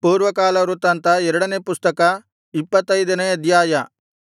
ಪೂರ್ವಕಾಲ ವೃತ್ತಾಂತ ಎರಡನೇ ಪುಸ್ತಕ ಇಪ್ಪತ್ತೈದನೇ ಅಧ್ಯಾಯ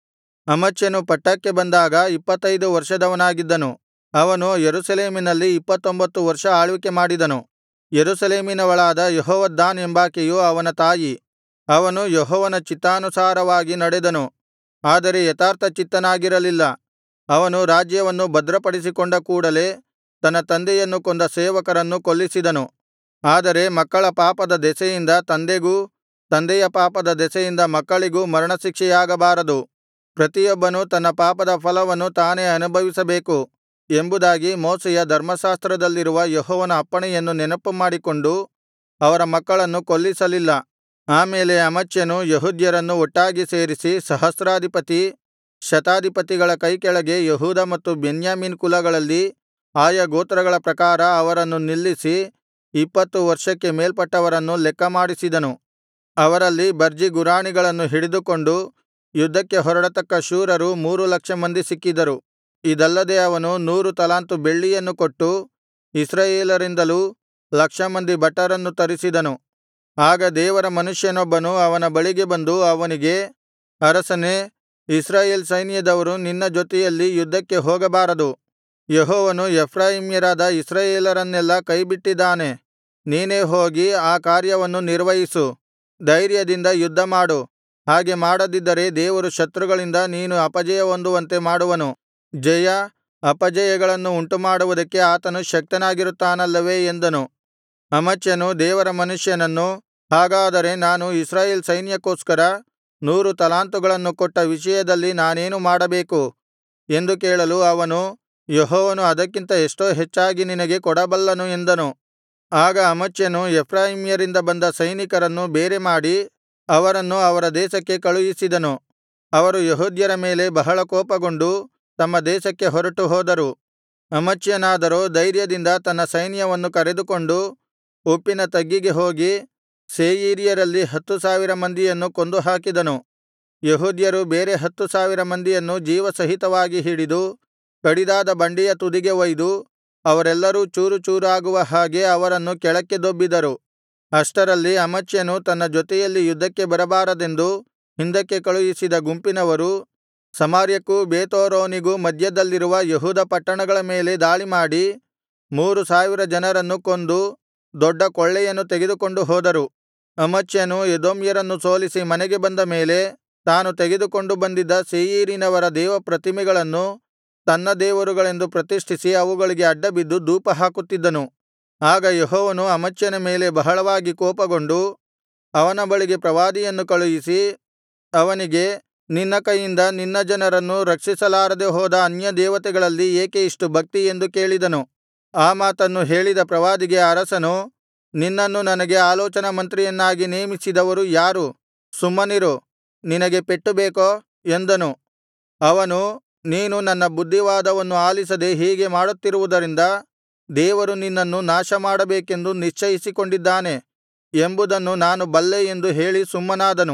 ಅಮಚ್ಯನು ಪಟ್ಟಕ್ಕೆ ಬಂದಾಗ ಇಪ್ಪತ್ತೈದು ವರ್ಷದವನಾಗಿದ್ದನು ಅವನು ಯೆರೂಸಲೇಮಿನಲ್ಲಿ ಇಪ್ಪತ್ತೊಂಭತ್ತು ವರ್ಷ ಆಳ್ವಿಕೆ ಮಾಡಿದನು ಯೆರೂಸಲೇಮಿನವಳಾದ ಯೆಹೋವದ್ದಾನ್ ಎಂಬಾಕೆಯು ಅವನ ತಾಯಿ ಅವನು ಯೆಹೋವನ ಚಿತ್ತಾನುಸಾರವಾಗಿ ನಡೆದನು ಆದರೆ ಯಥಾರ್ಥಚಿತ್ತನಾಗಿರಲಿಲ್ಲ ಅವನು ರಾಜ್ಯವನ್ನು ಭದ್ರಪಡಿಸಿಕೊಂಡ ಕೂಡಲೆ ತನ್ನ ತಂದೆಯನ್ನು ಕೊಂದ ಸೇವಕರನ್ನು ಕೊಲ್ಲಿಸಿದನು ಆದರೆ ಮಕ್ಕಳ ಪಾಪದ ದೆಸೆಯಿಂದ ತಂದೆಗೂ ತಂದೆಯ ಪಾಪದ ದೆಸೆಯಿಂದ ಮಕ್ಕಳಿಗೂ ಮರಣಶಿಕ್ಷೆಯಾಗಬಾರದು ಪ್ರತಿಯೊಬ್ಬನೂ ತನ್ನ ಪಾಪದ ಫಲವನ್ನು ತಾನೇ ಅನುಭವಿಸಬೇಕು ಎಂಬುದಾಗಿ ಮೋಶೆಯ ಧರ್ಮಶಾಸ್ತ್ರದಲ್ಲಿರುವ ಯೆಹೋವನ ಅಪ್ಪಣೆಯನ್ನು ನೆನಪುಮಾಡಿಕೊಂಡು ಅವರ ಮಕ್ಕಳನ್ನು ಕೊಲ್ಲಿಸಲಿಲ್ಲ ಆಮೇಲೆ ಅಮಚ್ಯನು ಯೆಹೂದ್ಯರನ್ನು ಒಟ್ಟಾಗಿ ಸೇರಿಸಿ ಸಹಸ್ರಾಧಿಪತಿ ಶತಾಧಿಪತಿಗಳ ಕೈಕೆಳಗೆ ಯೆಹೂದ ಮತ್ತು ಬೆನ್ಯಾಮೀನ್ ಕುಲಗಳಲ್ಲಿ ಆಯಾ ಗೋತ್ರಗಳ ಪ್ರಕಾರ ಅವರನ್ನು ನಿಲ್ಲಿಸಿ ಇಪ್ಪತ್ತು ವರ್ಷಕ್ಕೆ ಮೇಲ್ಪಟ್ಟವರನ್ನು ಲೆಕ್ಕಮಾಡಿಸಿದನು ಅವರಲ್ಲಿ ಬರ್ಜಿ ಗುರಾಣಿಗಳನ್ನು ಹಿಡಿದುಕೊಂಡು ಯುದ್ಧಕ್ಕೆ ಹೊರಡತಕ್ಕ ಶೂರರು ಮೂರು ಲಕ್ಷ ಮಂದಿ ಸಿಕ್ಕಿದರು ಇದಲ್ಲದೆ ಅವನು ನೂರು ತಲಾಂತು ಬೆಳ್ಳಿಯನ್ನು ಕೊಟ್ಟು ಇಸ್ರಾಯೇಲರಿಂದಲೂ ಲಕ್ಷ ಮಂದಿ ಭಟರನ್ನು ತರಿಸಿದನು ಆಗ ದೇವರ ಮನುಷ್ಯನೊಬ್ಬನು ಅವನ ಬಳಿಗೆ ಬಂದು ಅವನಿಗೆ ಅರಸನೇ ಇಸ್ರಾಯೇಲ್ ಸೈನ್ಯದವರು ನಿನ್ನ ಜೊತೆಯಲ್ಲಿ ಯುದ್ಧಕ್ಕೆ ಹೋಗಬಾರದು ಯೆಹೋವನು ಎಫ್ರಾಯೀಮ್ಯರಾದ ಇಸ್ರಾಯೇಲರನ್ನೆಲ್ಲಾ ಕೈಬಿಟ್ಟಿದ್ದಾನೆ ನೀನೇ ಹೋಗಿ ಆ ಕಾರ್ಯವನ್ನು ನಿರ್ವಹಿಸು ಧೈರ್ಯದಿಂದ ಯುದ್ಧಮಾಡು ಹಾಗೆ ಮಾಡದಿದ್ದರೆ ದೇವರು ಶತ್ರುಗಳಿಂದ ನೀನು ಅಪಜಯ ಹೊಂದುವಂತೆ ಮಾಡುವನು ಜಯ ಅಪಜಯಗಳನ್ನು ಉಂಟುಮಾಡುವುದಕ್ಕೆ ಆತನು ಶಕ್ತನಾಗಿರುತ್ತಾನಲ್ಲವೇ ಎಂದನು ಅಮಚ್ಯನು ದೇವರ ಮನುಷ್ಯನನ್ನು ಹಾಗಾದರೆ ನಾನು ಇಸ್ರಾಯೇಲ್ ಸೈನ್ಯಕ್ಕೋಸ್ಕರ ನೂರು ತಲಾಂತುಗಳನ್ನು ಕೊಟ್ಟ ವಿಷಯದಲ್ಲಿ ನಾನೇನು ಮಾಡಬೇಕು ಎಂದು ಕೇಳಲು ಅವನು ಯೆಹೋವನು ಅದಕ್ಕಿಂತ ಎಷ್ಟೋ ಹೆಚ್ಚಾಗಿ ನಿನಗೆ ಕೊಡಬಲ್ಲನು ಎಂದನು ಆಗ ಅಮಚ್ಯನು ಎಫ್ರಾಯೀಮ್ಯರಿಂದ ಬಂದ ಸೈನಿಕರನ್ನು ಬೇರೆಮಾಡಿ ಅವರನ್ನು ಅವರ ದೇಶಕ್ಕೆ ಕಳುಹಿಸಿದನು ಅವರು ಯೆಹೂದ್ಯರ ಮೇಲೆ ಬಹಳ ಕೋಪಗೊಂಡು ತಮ್ಮ ದೇಶಕ್ಕೆ ಹೊರಟು ಹೋದರು ಅಮಚ್ಯನಾದರೋ ಧೈರ್ಯದಿಂದ ತನ್ನ ಸೈನ್ಯವನ್ನು ಕರೆದುಕೊಂಡು ಉಪ್ಪಿನ ತಗ್ಗಿಗೆ ಹೋಗಿ ಸೇಯೀರ್ಯರಲ್ಲಿ ಹತ್ತು ಸಾವಿರ ಮಂದಿಯನ್ನು ಕೊಂದುಹಾಕಿದನು ಯೆಹೂದ್ಯರು ಬೇರೆ ಹತ್ತು ಸಾವಿರ ಮಂದಿಯನ್ನು ಜೀವಸಹಿತವಾಗಿ ಹಿಡಿದು ಕಡಿದಾದ ಬಂಡೆಯ ತುದಿಗೆ ಒಯ್ದು ಅವರೆಲ್ಲರೂ ಚೂರು ಚೂರಾಗುವ ಹಾಗೆ ಅವರನ್ನು ಕೆಳಕ್ಕೆ ದೊಬ್ಬಿದರು ಅಷ್ಟರಲ್ಲಿ ಅಮಚ್ಯನು ತನ್ನ ಜೊತೆಯಲ್ಲಿ ಯುದ್ಧಕ್ಕೆ ಬರಬಾರದೆಂದು ಹಿಂದಕ್ಕೆ ಕಳುಹಿಸಿದ ಗುಂಪಿನವರು ಸಮಾರ್ಯಕ್ಕೂ ಬೇತ್ಹೋರೋನಿಗೂ ಮಧ್ಯದಲ್ಲಿರುವ ಯೆಹೂದ ಪಟ್ಟಣಗಳ ಮೇಲೆ ದಾಳಿಮಾಡಿ ಮೂರು ಸಾವಿರ ಜನರನ್ನು ಕೊಂದು ದೊಡ್ಡ ಕೊಳ್ಳೆಯನ್ನು ತೆಗೆದುಕೊಂಡು ಹೋದರು ಅಮಚ್ಯನು ಎದೋಮ್ಯರನ್ನು ಸೋಲಿಸಿ ಮನೆಗೆ ಬಂದ ಮೇಲೆ ತಾನು ತೆಗೆದುಕೊಂಡು ಬಂದಿದ್ದ ಸೇಯೀರಿನವರ ದೇವಪ್ರತಿಮೆಗಳನ್ನು ತನ್ನ ದೇವರುಗಳೆಂದು ಪ್ರತಿಷ್ಠಿಸಿ ಅವುಗಳಿಗೆ ಅಡ್ಡಬಿದ್ದು ಧೂಪಹಾಕುತ್ತಿದ್ದನು ಆಗ ಯೆಹೋವನು ಅಮಚ್ಯನ ಮೇಲೆ ಬಹಳವಾಗಿ ಕೋಪಗೊಂಡು ಅವನ ಬಳಿಗೆ ಪ್ರವಾದಿಯನ್ನು ಕಳುಹಿಸಿ ಅವನಿಗೆ ನಿನ್ನ ಕೈಯಿಂದ ನಿನ್ನ ಜನರನ್ನು ರಕ್ಷಿಸಲಾರದೆ ಹೋದ ಅನ್ಯದೇವತೆಗಳಲ್ಲಿ ಏಕೆ ಇಷ್ಟು ಭಕ್ತಿ ಎಂದು ಕೇಳಿದನು ಆ ಮಾತನ್ನು ಹೇಳಿದ ಪ್ರವಾದಿಗೆ ಅರಸನು ನಿನ್ನನ್ನು ನನಗೆ ಆಲೋಚನಾ ಮಂತ್ರಿಯನ್ನಾಗಿ ನೇಮಿಸಿದವರು ಯಾರು ಸುಮ್ಮನಿರು ನಿನಗೆ ಪೆಟ್ಟು ಬೇಕೋ ಎಂದನು ಅವನು ನೀನು ನನ್ನ ಬುದ್ಧಿವಾದವನ್ನು ಆಲಿಸದೆ ಹೀಗೆ ಮಾಡುತ್ತಿರುವುದರಿಂದ ದೇವರು ನಿನ್ನನ್ನು ನಾಶಮಾಡಬೇಕೆಂದು ನಿಶ್ಚಯಿಸಿಕೊಂಡಿದ್ದಾನೆ ಎಂಬುದನ್ನು ನಾನು ಬಲ್ಲೆ ಎಂದು ಹೇಳಿ ಸುಮ್ಮನಾದನು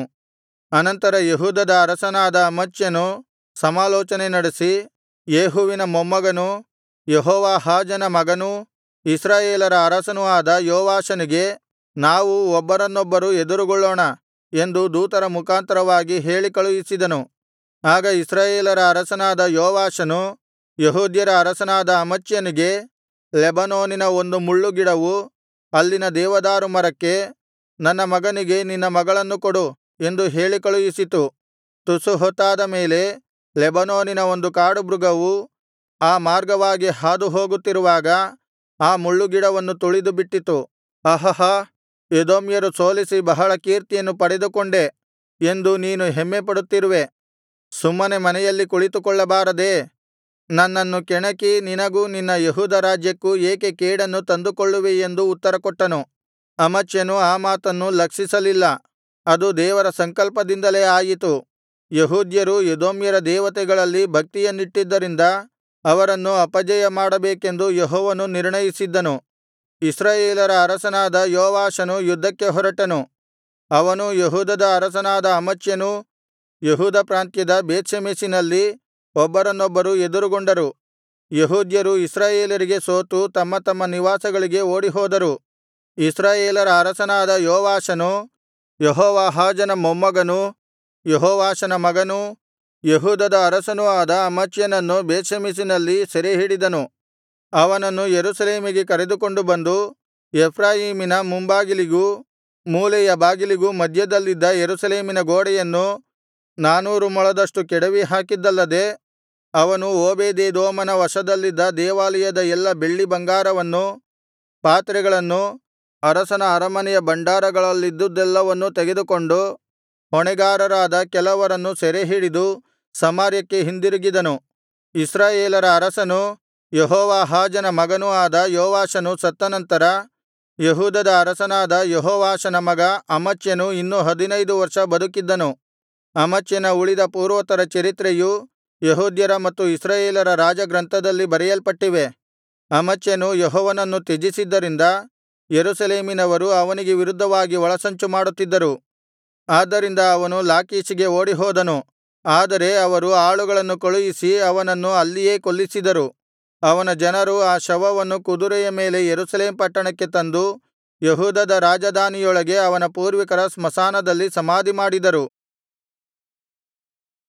ಅನಂತರ ಯೆಹೂದದ ಅರಸನಾದ ಅಮಚ್ಯನು ಸಮಾಲೋಚನೆ ನಡೆಸಿ ಯೇಹುವಿನ ಮೊಮ್ಮಗನೂ ಯೆಹೋವಾಹಾಜನ ಮಗನೂ ಇಸ್ರಾಯೇಲರ ಅರಸನೂ ಆದ ಯೋವಾಷನಿಗೆ ನಾವು ಒಬ್ಬರನ್ನೊಬ್ಬರು ಎದುರುಗೊಳ್ಳೋಣ ಎಂದು ದೂತರ ಮುಖಾಂತರವಾಗಿ ಹೇಳಿ ಕಳುಹಿಸಿದನು ಆಗ ಇಸ್ರಾಯೇಲರ ಅರಸನಾದ ಯೋವಾಷನು ಯೆಹೂದ್ಯರ ಅರಸನಾದ ಅಮಚ್ಯನಿಗೆ ಲೆಬನೋನಿನ ಒಂದು ಮುಳ್ಳುಗಿಡವು ಅಲ್ಲಿನ ದೇವದಾರು ಮರಕ್ಕೆ ನನ್ನ ಮಗನಿಗೆ ನಿನ್ನ ಮಗಳನ್ನು ಕೊಡು ಎಂದು ಹೇಳಿ ಕಳುಹಿಸಿತು ತುಸು ಹೊತ್ತಾದ ಮೇಲೆ ಲೆಬನೋನಿನ ಒಂದು ಕಾಡುಮೃಗವು ಆ ಮಾರ್ಗವಾಗಿ ಹಾದುಹೋಗುತ್ತಿರುವಾಗ ಆ ಮುಳ್ಳುಗಿಡವನ್ನು ತುಳಿದುಬಿಟ್ಟಿತು ಅಹಹ ಎದೋಮ್ಯರು ಸೋಲಿಸಿ ಬಹಳ ಕೀರ್ತಿಯನ್ನು ಪಡೆದುಕೊಂಡೆ ಎಂದು ನೀನು ಹೆಮ್ಮೆಪಡುತ್ತಿರುವೆ ಸುಮ್ಮನೆ ಮನೆಯಲ್ಲಿ ಕುಳಿತುಕೊಳ್ಳಬಾರದೇ ನನ್ನನ್ನು ಕೆಣಕಿ ನಿನಗೂ ನಿನ್ನ ಯೆಹೂದ ರಾಜ್ಯಕ್ಕೂ ಏಕೆ ಕೇಡನ್ನು ತಂದುಕೊಳ್ಳುವೆ ಎಂದು ಉತ್ತರಕೊಟ್ಟನು ಅಮಚ್ಯನು ಆ ಮಾತನ್ನು ಲಕ್ಷಿಸಲಿಲ್ಲ ಅದು ದೇವರ ಸಂಕಲ್ಪದಿಂದಲೇ ಆಯಿತು ಯೆಹೂದ್ಯರು ಎದೋಮ್ಯರ ದೇವತೆಗಳಲ್ಲಿ ಭಕ್ತಿಯನ್ನಿಟ್ಟಿದ್ದರಿಂದ ಅವರನ್ನು ಅಪಜಯ ಮಾಡಬೇಕೆಂದು ಯೆಹೋವನು ನಿರ್ಣಯಿಸಿದ್ದನು ಇಸ್ರಾಯೇಲರ ಅರಸನಾದ ಯೋವಾಷನು ಯುದ್ಧಕ್ಕೆ ಹೊರಟನು ಅವನೂ ಯೆಹೂದದ ಅರಸನಾದ ಅಮಚ್ಯನೂ ಯೆಹೂದ ಪ್ರಾಂತ್ಯದ ಬೇತ್ಷೆಮೆಷಿನಲ್ಲಿ ಒಬ್ಬರನ್ನೊಬ್ಬರು ಎದುರುಗೊಂಡರು ಯೆಹೂದ್ಯರು ಇಸ್ರಾಯೇಲರಿಗೆ ಸೋತು ತಮ್ಮ ತಮ್ಮ ನಿವಾಸಗಳಿಗೆ ಓಡಿಹೋದರು ಇಸ್ರಾಯೇಲರ ಅರಸನಾದ ಯೋವಾಷನು ಯೆಹೋವಾಹಾಜನ ಮೊಮ್ಮಗನೂ ಯೆಹೋವಾಷನ ಮಗನೂ ಯೆಹೂದದ ಅರಸನೂ ಆದ ಅಮಚ್ಯನನ್ನು ಬೇತ್ಷೆಮೆಷಿನಲ್ಲಿ ಸೆರೆಹಿಡಿದನು ಅವನನ್ನು ಯೆರೂಸಲೇಮಿಗೆ ಕರೆದುಕೊಂಡು ಬಂದು ಎಫ್ರಾಯೀಮಿನ ಮುಂಬಾಗಿಲಿಗೂ ಮೂಲೆಯ ಬಾಗಿಲಿಗೂ ಮಧ್ಯದಲ್ಲಿದ್ದ ಯೆರೂಸಲೇಮಿನ ಗೋಡೆಯನ್ನು ನಾನೂರು ಮೊಳದಷ್ಟು ಕೆಡವಿಹಾಕಿದ್ದಲ್ಲದೆ ಅವನು ಓಬೇದೆದೋಮನ ವಶದಲ್ಲಿದ್ದ ದೇವಾಲಯದ ಎಲ್ಲಾ ಬೆಳ್ಳಿ ಬಂಗಾರವನ್ನೂ ಪಾತ್ರೆಗಳನ್ನೂ ಅರಸನ ಅರಮನೆಯ ಭಂಡಾರಗಳಲ್ಲಿದ್ದುದ್ದೆಲ್ಲವನ್ನೂ ತೆಗೆದುಕೊಂಡು ಹೊಣೆಗಾರರಾದ ಕೆಲವರನ್ನು ಸೆರೆಹಿಡಿದು ಸಮಾರ್ಯಕ್ಕೆ ಹಿಂದಿರುಗಿದನು ಇಸ್ರಾಯೇಲರ ಅರಸನೂ ಯೆಹೋವಾಹಾಜನ ಮಗನೂ ಆದ ಯೋವಾಷನು ಸತ್ತನಂತರ ಯೆಹೂದದ ಅರಸನಾದ ಯೆಹೋವಾಷನ ಮಗ ಅಮಚ್ಯನು ಇನ್ನೂ ಹದಿನೈದು ವರ್ಷ ಬದುಕಿದ್ದನು ಅಮಚ್ಯನ ಉಳಿದ ಪೂರ್ವೋತ್ತರ ಚರಿತ್ರೆಯು ಯೆಹೂದ್ಯರ ಮತ್ತು ಇಸ್ರಾಯೇಲರ ರಾಜಗ್ರಂಥದಲ್ಲಿ ಬರೆಯಲ್ಪಟ್ಟಿವೆ ಅಮಚ್ಯನು ಯೆಹೋವನನ್ನು ತ್ಯಜಿಸಿದ್ದರಿಂದ ಯೆರೂಸಲೇಮಿನವರು ಅವನಿಗೆ ವಿರುದ್ಧವಾಗಿ ಒಳಸಂಚು ಮಾಡುತ್ತಿದ್ದರು ಆದ್ದರಿಂದ ಅವನು ಲಾಕೀಷಿಗೆ ಓಡಿಹೋದನು ಆದರೆ ಅವರು ಆಳುಗಳನ್ನು ಕಳುಹಿಸಿ ಅವನನ್ನು ಅಲ್ಲಿಯೇ ಕೊಲ್ಲಿಸಿದರು ಅವನ ಜನರು ಆ ಶವವನ್ನು ಕುದುರೆಯ ಮೇಲೆ ಯೆರೂಸಲೇಮ್ ಪಟ್ಟಣಕ್ಕೆ ತಂದು ಯೆಹೂದದ ರಾಜಧಾನಿಯೊಳಗೆ ಅವನ ಪೂರ್ವಿಕರ ಸ್ಮಶಾನದಲ್ಲಿ ಸಮಾಧಿಮಾಡಿದರು